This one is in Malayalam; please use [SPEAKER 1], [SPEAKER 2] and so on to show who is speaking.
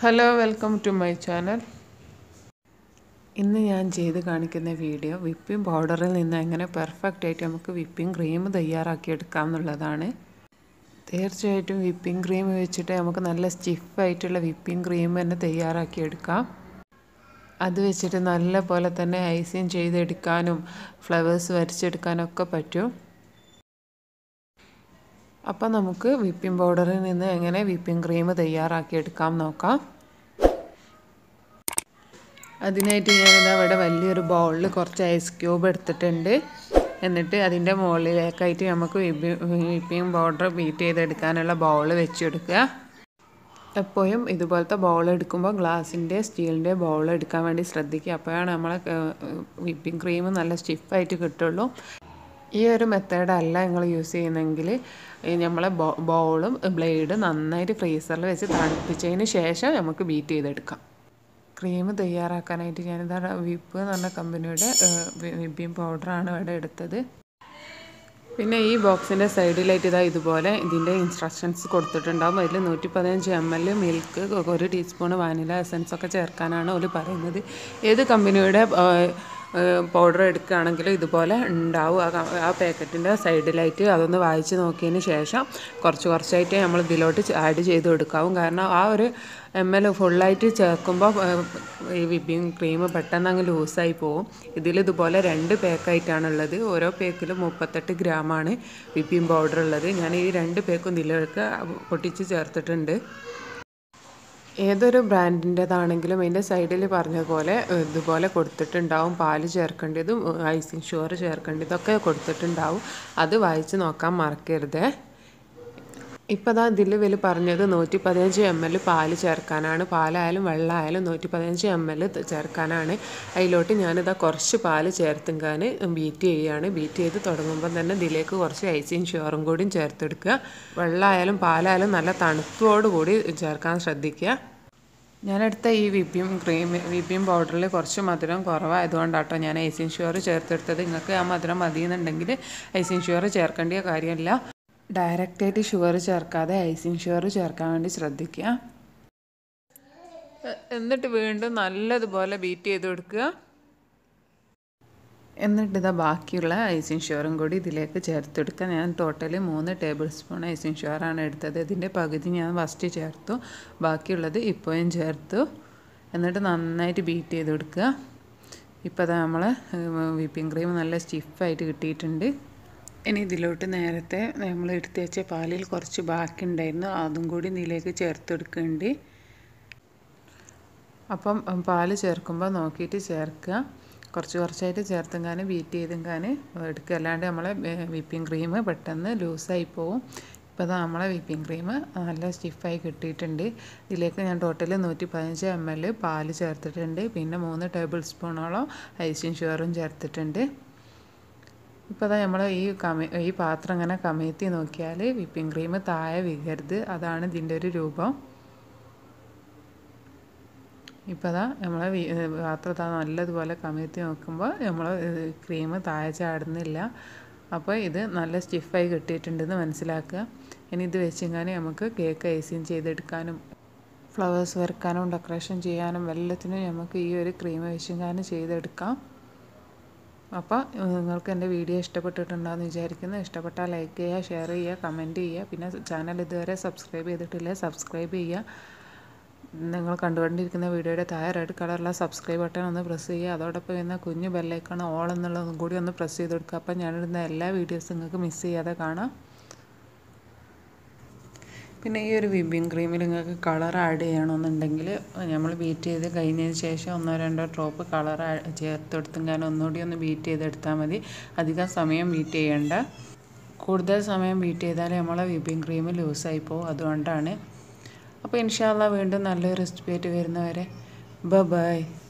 [SPEAKER 1] hello welcome to my channel ഇന്ന് ഞാൻ ചെയ്ത് കാണിക്കുന്ന വീഡിയോ വിപ്പിംഗ് പൗഡറിൽ നിന്ന് എങ്ങനെ പെർഫെക്റ്റ് ആയിട്ട് നമുക്ക് വിപ്പിംഗ് ക്രീം തയ്യാറാക്കിയെടുക്കാം എന്നുള്ളതാണ് തീർച്ചയായിട്ടും വിപ്പിംഗ് ക്രീം വെച്ചിട്ട് നമുക്ക് നല്ല സ്റ്റിഫായിട്ടുള്ള വിപ്പിംഗ് ക്രീം തന്നെ തയ്യാറാക്കിയെടുക്കാം അത് വെച്ചിട്ട് നല്ല പോലെ തന്നെ ഐസിങ് ചെയ്തെടുക്കാനും ഫ്ലവേഴ്സ് വരച്ചെടുക്കാനും ഒക്കെ പറ്റും അപ്പം നമുക്ക് വിപ്പിംഗ് പൗഡറിൽ നിന്ന് എങ്ങനെ വിപ്പിംഗ് ക്രീം തയ്യാറാക്കിയെടുക്കാം നോക്കാം അതിനായിട്ട് ഞാനിതാ ഇവിടെ വലിയൊരു ബൗളിൽ കുറച്ച് ഐസ് ക്യൂബ് എടുത്തിട്ടുണ്ട് എന്നിട്ട് അതിൻ്റെ മുകളിലേക്കായിട്ട് നമുക്ക് വിപ്പിംഗ് പൗഡർ ബീറ്റ് ചെയ്തെടുക്കാനുള്ള ബൗൾ വെച്ചെടുക്കുക എപ്പോഴും ഇതുപോലത്തെ ബൗൾ എടുക്കുമ്പോൾ ഗ്ലാസിൻ്റെ സ്റ്റീലിൻ്റെ ബൗൾ എടുക്കാൻ വേണ്ടി ശ്രദ്ധിക്കുക അപ്പോഴാണ് നമ്മളെ വിപ്പിംഗ് ക്രീം നല്ല സ്റ്റിഫായിട്ട് കിട്ടുള്ളൂ ഈ ഒരു മെത്തേഡല്ല നിങ്ങൾ യൂസ് ചെയ്യുന്നതെങ്കിൽ നമ്മളെ ബൗളും ബ്ലേഡ് നന്നായിട്ട് ഫ്രീസറിൽ വെച്ച് തണുപ്പിച്ചതിന് ശേഷം നമുക്ക് ബീറ്റ് ചെയ്തെടുക്കാം ക്രീം തയ്യാറാക്കാനായിട്ട് ഞാനിതാ വിപ്പ് എന്ന് പറഞ്ഞ കമ്പനിയുടെ വിപ്പിംഗ് പൗഡറാണ് ഇവിടെ എടുത്തത് പിന്നെ ഈ ബോക്സിൻ്റെ സൈഡിലായിട്ട് ഇതാ ഇതുപോലെ ഇതിൻ്റെ ഇൻസ്ട്രക്ഷൻസ് കൊടുത്തിട്ടുണ്ടാകും അതിൽ നൂറ്റി പതിനഞ്ച് എം എൽ മിൽക്ക് ഒരു ടീസ്പൂൺ വാനില എസൻസ് ഒക്കെ ചേർക്കാനാണ് അവർ പറയുന്നത് ഏത് കമ്പനിയുടെ പൗഡർ എടുക്കുകയാണെങ്കിലും ഇതുപോലെ ഉണ്ടാവും ആ ആ പാക്കറ്റിൻ്റെ സൈഡിലായിട്ട് അതൊന്ന് വായിച്ച് നോക്കിയതിന് ശേഷം കുറച്ച് കുറച്ചായിട്ട് നമ്മൾ ഇതിലോട്ട് ആഡ് ചെയ്ത് കൊടുക്കാവും കാരണം ആ ഒരു എം എൽ ഫുള്ളായിട്ട് ചേർക്കുമ്പോൾ ഈ വിപ്പിംഗ് ക്രീം പെട്ടെന്ന് അങ്ങ് ലൂസായി പോകും ഇതിൽ ഇതുപോലെ രണ്ട് പാക്കായിട്ടാണുള്ളത് ഓരോ പേക്കിലും മുപ്പത്തെട്ട് ഗ്രാമാണ് വിപ്പിംഗ് പൗഡർ ഉള്ളത് ഞാൻ ഈ രണ്ട് പേക്കും ഇതിലേക്ക് പൊട്ടിച്ച് ചേർത്തിട്ടുണ്ട് ഏതൊരു ബ്രാൻഡിൻ്റെതാണെങ്കിലും അതിൻ്റെ സൈഡിൽ പറഞ്ഞ പോലെ ഇതുപോലെ കൊടുത്തിട്ടുണ്ടാവും പാല് ചേർക്കേണ്ടതും ഐസിങ് ഷുഗർ ചേർക്കേണ്ടതൊക്കെ കൊടുത്തിട്ടുണ്ടാവും അത് വായിച്ച് നോക്കാൻ മറക്കരുത് ഇപ്പോൾ ദാ ഇതിൽ വലിയ പറഞ്ഞത് നൂറ്റി പതിനഞ്ച് എം എൽ പാല് ചേർക്കാനാണ് പാലായാലും വെള്ളമായാലും നൂറ്റി പതിനഞ്ച് എം എൽ ചേർക്കാനാണ് അതിലോട്ട് ഞാനിതാ കുറച്ച് പാല് ചേർത്തുക്കാൻ ബീറ്റ് ചെയ്യുകയാണ് ബീറ്റ് ചെയ്ത് തുടങ്ങുമ്പോൾ തന്നെ ഇതിലേക്ക് കുറച്ച് ഐസിങ് ഷുഗറും കൂടിയും ചേർത്തെടുക്കുക വെള്ളമായാലും പാലായാലും നല്ല തണുപ്പോടുകൂടി ചേർക്കാൻ ശ്രദ്ധിക്കുക ഞാനെടുത്ത ഈ വിപ്പിംഗ് ക്രീം വിപ്പിംഗ് പൗഡറിൽ കുറച്ച് മധുരം കുറവായതുകൊണ്ടാട്ടോ ഞാൻ ഐസിങ് ഷുഗർ ചേർത്തെടുത്തത് നിങ്ങൾക്ക് ആ മധുരം മതിയെന്നുണ്ടെങ്കിൽ ഐസിങ് ഷുഗർ ചേർക്കേണ്ട കാര്യമില്ല ഡയറക്റ്റായിട്ട് ഷുഗർ ചേർക്കാതെ ഐസിങ് ഷുഗർ ചേർക്കാൻ വേണ്ടി ശ്രദ്ധിക്കുക എന്നിട്ട് വീണ്ടും നല്ലതുപോലെ ബീറ്റ് ചെയ്ത് കൊടുക്കുക എന്നിട്ട് ഇതാ ബാക്കിയുള്ള ഐസിങ് ഷുഗറും കൂടി ഇതിലേക്ക് ചേർത്തെടുക്കുക ഞാൻ ടോട്ടലി മൂന്ന് ടേബിൾ സ്പൂൺ ഐസിങ് ഷുഗറാണ് എടുത്തത് ഇതിൻ്റെ പകുതി ഞാൻ ഫസ്റ്റ് ചേർത്തു ബാക്കിയുള്ളത് ഇപ്പോഴും ചേർത്തു എന്നിട്ട് നന്നായിട്ട് ബീറ്റ് ചെയ്ത് കൊടുക്കുക ഇപ്പോൾ അതാ നമ്മൾ വിപ്പിംഗ് ക്രീം നല്ല സ്റ്റിഫായിട്ട് കിട്ടിയിട്ടുണ്ട് ഇനി ഇതിലോട്ട് നേരത്തെ നമ്മൾ എടുത്ത് വെച്ച പാലിൽ കുറച്ച് ബാക്കി ഉണ്ടായിരുന്നു അതും കൂടി ഇതിലേക്ക് ചേർത്തെടുക്കുന്നുണ്ട് അപ്പം പാല് ചേർക്കുമ്പോൾ നോക്കിയിട്ട് ചേർക്കുക കുറച്ച് കുറച്ചായിട്ട് ചേർത്തുങ്കാൻ ബീറ്റ് ചെയ്തുങ്കാൻ എടുക്കുക അല്ലാണ്ട് നമ്മളെ വിപ്പിംഗ് ക്രീം പെട്ടെന്ന് ലൂസായി പോവും ഇപ്പോൾ അത് നമ്മളെ വിപ്പിംഗ് ക്രീം നല്ല സ്റ്റിഫായി കിട്ടിയിട്ടുണ്ട് ഇതിലേക്ക് ഞാൻ ടോട്ടൽ നൂറ്റി പതിനഞ്ച് എം എൽ പാല് ചേർത്തിട്ടുണ്ട് പിന്നെ മൂന്ന് ടേബിൾ സ്പൂണോളം ഐസിങ് ഷുഗറും ചേർത്തിട്ടുണ്ട് ഇപ്പോൾ അതാ നമ്മൾ ഈ കമ ഈ പാത്രം ഇങ്ങനെ കമഴ്ത്തി നോക്കിയാൽ വിപ്പിംഗ് ക്രീം താഴെ വീഴരുത് അതാണ് ഇതിൻ്റെ ഒരു രൂപം ഇപ്പോൾ അതാ നമ്മൾ പാത്രം താ നല്ലതുപോലെ കമഴ്ത്തി നോക്കുമ്പോൾ നമ്മൾ ക്രീം താഴെ ചാടുന്നില്ല അപ്പോൾ ഇത് നല്ല സ്റ്റിഫായി കിട്ടിയിട്ടുണ്ടെന്ന് മനസ്സിലാക്കുക ഇനി ഇത് വെച്ചെങ്കിൽ നമുക്ക് കേക്ക് ഐസിങ് ചെയ്തെടുക്കാനും ഫ്ലവേഴ്സ് വരക്കാനും ഡെക്കറേഷൻ ചെയ്യാനും എല്ലാത്തിനും നമുക്ക് ഈ ഒരു ക്രീം വെച്ചെങ്ങാനും ചെയ്തെടുക്കാം അപ്പോൾ നിങ്ങൾക്ക് എൻ്റെ വീഡിയോ ഇഷ്ടപ്പെട്ടിട്ടുണ്ടാകുമെന്ന് വിചാരിക്കുന്നു ഇഷ്ടപ്പെട്ടാൽ ലൈക്ക് ചെയ്യുക ഷെയർ ചെയ്യുക കമൻറ്റ് ചെയ്യുക പിന്നെ ചാനൽ ഇതുവരെ സബ്സ്ക്രൈബ് ചെയ്തിട്ടില്ല സബ്സ്ക്രൈബ് ചെയ്യുക നിങ്ങൾ കണ്ടുകൊണ്ടിരിക്കുന്ന വീഡിയോയുടെ താഴെ റെഡ് കളറിലെ സബ്സ്ക്രൈബ് ബട്ടൺ ഒന്ന് പ്രസ് ചെയ്യുക അതോടൊപ്പം വരുന്ന കുഞ്ഞു ബെല്ലൈക്കൺ ഓൾ എന്നുള്ളതും കൂടി ഒന്ന് പ്രസ് ചെയ്ത് കൊടുക്കുക അപ്പോൾ ഞാനിടുന്ന എല്ലാ വീഡിയോസും നിങ്ങൾക്ക് മിസ് ചെയ്യാതെ കാണാം പിന്നെ ഈ ഒരു വിപ്പിംഗ് ക്രീമിൽ നിങ്ങൾക്ക് കളർ ആഡ് ചെയ്യണമെന്നുണ്ടെങ്കിൽ നമ്മൾ ബീറ്റ് ചെയ്ത് കഴിഞ്ഞതിന് ശേഷം ഒന്നോ രണ്ടോ ഡ്രോപ്പ് കളർ ചേർത്തെടുത്തും ഒന്നുകൂടി ഒന്ന് ബീറ്റ് ചെയ്തെടുത്താൽ മതി അധികം സമയം ബീറ്റ് ചെയ്യേണ്ട കൂടുതൽ സമയം ബീറ്റ് ചെയ്താൽ നമ്മളെ വിപ്പിംഗ് ക്രീം ലൂസായി പോകും അതുകൊണ്ടാണ് അപ്പോൾ ഇൻഷാല്ല വീണ്ടും നല്ലൊരു റെസിപ്പി ആയിട്ട് വരുന്നവരെ ബ ബൈ